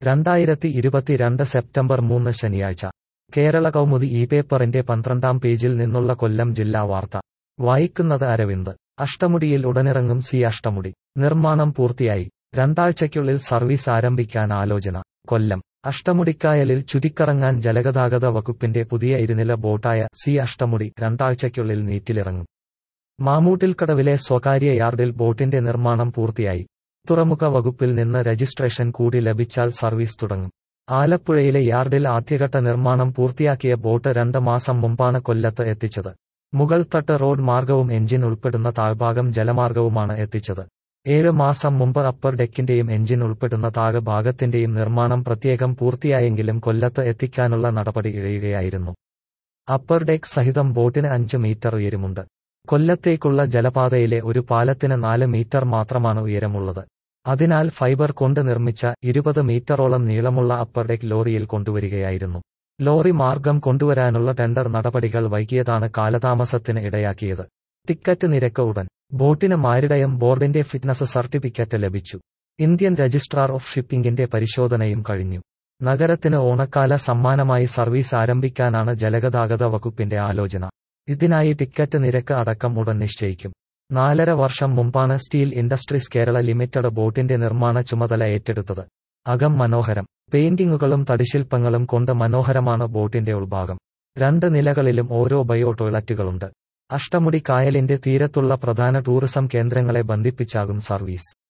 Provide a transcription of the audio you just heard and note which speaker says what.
Speaker 1: രണ്ടായിരത്തി ഇരുപത്തിരണ്ട് സെപ്റ്റംബർ മൂന്ന് ശനിയാഴ്ച കേരള കൗമുദി ഈ പേപ്പറിന്റെ പന്ത്രണ്ടാം പേജിൽ നിന്നുള്ള കൊല്ലം ജില്ലാ വാർത്ത വായിക്കുന്നത് അരവിന്ദ് അഷ്ടമുടിയിൽ ഉടനിറങ്ങും സി അഷ്ടമുടി നിർമ്മാണം പൂർത്തിയായി രണ്ടാഴ്ചയ്ക്കുള്ളിൽ സർവീസ് ആരംഭിക്കാൻ ആലോചന കൊല്ലം അഷ്ടമുടിക്കായലിൽ ചുറ്റിക്കറങ്ങാൻ ജലഗതാഗത വകുപ്പിന്റെ പുതിയ ഇരുനില ബോട്ടായ സി അഷ്ടമുടി രണ്ടാഴ്ചയ്ക്കുള്ളിൽ നീറ്റിലിറങ്ങും മാമൂട്ടിൽക്കടവിലെ സ്വകാര്യ യാർഡിൽ ബോട്ടിന്റെ നിർമ്മാണം പൂർത്തിയായി തുറമുഖ വകുപ്പിൽ നിന്ന് രജിസ്ട്രേഷൻ കൂടി ലഭിച്ചാൽ സർവീസ് തുടങ്ങും ആലപ്പുഴയിലെ യാർഡിൽ ആദ്യഘട്ട നിർമ്മാണം പൂർത്തിയാക്കിയ ബോട്ട് രണ്ട് മാസം മുമ്പാണ് കൊല്ലത്ത് എത്തിച്ചത് മുകൾത്തട്ട് റോഡ് മാർഗവും എഞ്ചിൻ ഉൾപ്പെടുന്ന താഴ്ഭാഗം ജലമാർഗവുമാണ് എത്തിച്ചത് ഏഴ് മാസം മുമ്പ് അപ്പർ ഡെക്കിന്റെയും എഞ്ചിൻ ഉൾപ്പെടുന്ന താഴ് ഭാഗത്തിന്റെയും നിർമ്മാണം പ്രത്യേകം പൂർത്തിയായെങ്കിലും കൊല്ലത്ത് എത്തിക്കാനുള്ള നടപടി ഇഴയുകയായിരുന്നു അപ്പർ ഡെക്ക് സഹിതം ബോട്ടിന് അഞ്ച് മീറ്റർ ഉയരമുണ്ട് കൊല്ലത്തേക്കുള്ള ജലപാതയിലെ ഒരു പാലത്തിന് നാല് മീറ്റർ മാത്രമാണ് ഉയരമുള്ളത് അതിനാൽ ഫൈബർ കൊണ്ട് നിർമ്മിച്ച ഇരുപത് മീറ്ററോളം നീളമുള്ള അപ്പർ ഡെക്ക് ലോറിയിൽ കൊണ്ടുവരികയായിരുന്നു ലോറി മാർഗം കൊണ്ടുവരാനുള്ള ടെൻഡർ നടപടികൾ വൈകിയതാണ് കാലതാമസത്തിന് ഇടയാക്കിയത് ടിക്കറ്റ് നിരക്ക് ഉടൻ ബോട്ടിന് മാരിടയം ബോർഡിന്റെ ഫിറ്റ്നസ് സർട്ടിഫിക്കറ്റ് ലഭിച്ചു ഇന്ത്യൻ രജിസ്ട്രാർ ഓഫ് ഷിപ്പിംഗിന്റെ പരിശോധനയും കഴിഞ്ഞു നഗരത്തിന് ഓണക്കാല സമ്മാനമായി സർവീസ് ആരംഭിക്കാനാണ് ജലഗതാഗത വകുപ്പിന്റെ ആലോചന ഇതിനായി ടിക്കറ്റ് നിരക്ക് അടക്കം ഉടൻ നിശ്ചയിക്കും നാലര വർഷം മുമ്പാണ് സ്റ്റീൽ ഇൻഡസ്ട്രീസ് കേരള ലിമിറ്റഡ് ബോട്ടിന്റെ നിർമ്മാണ ചുമതല ഏറ്റെടുത്തത് അകം മനോഹരം പെയിന്റിങ്ങുകളും തടിശില്പങ്ങളും കൊണ്ട് മനോഹരമാണ് ബോട്ടിന്റെ ഉൾഭാഗം രണ്ട് നിലകളിലും ഓരോ ബയോ ടോയ്ലറ്റുകളുണ്ട് അഷ്ടമുടി കായലിന്റെ തീരത്തുള്ള പ്രധാന ടൂറിസം കേന്ദ്രങ്ങളെ ബന്ധിപ്പിച്ചാകും സർവീസ്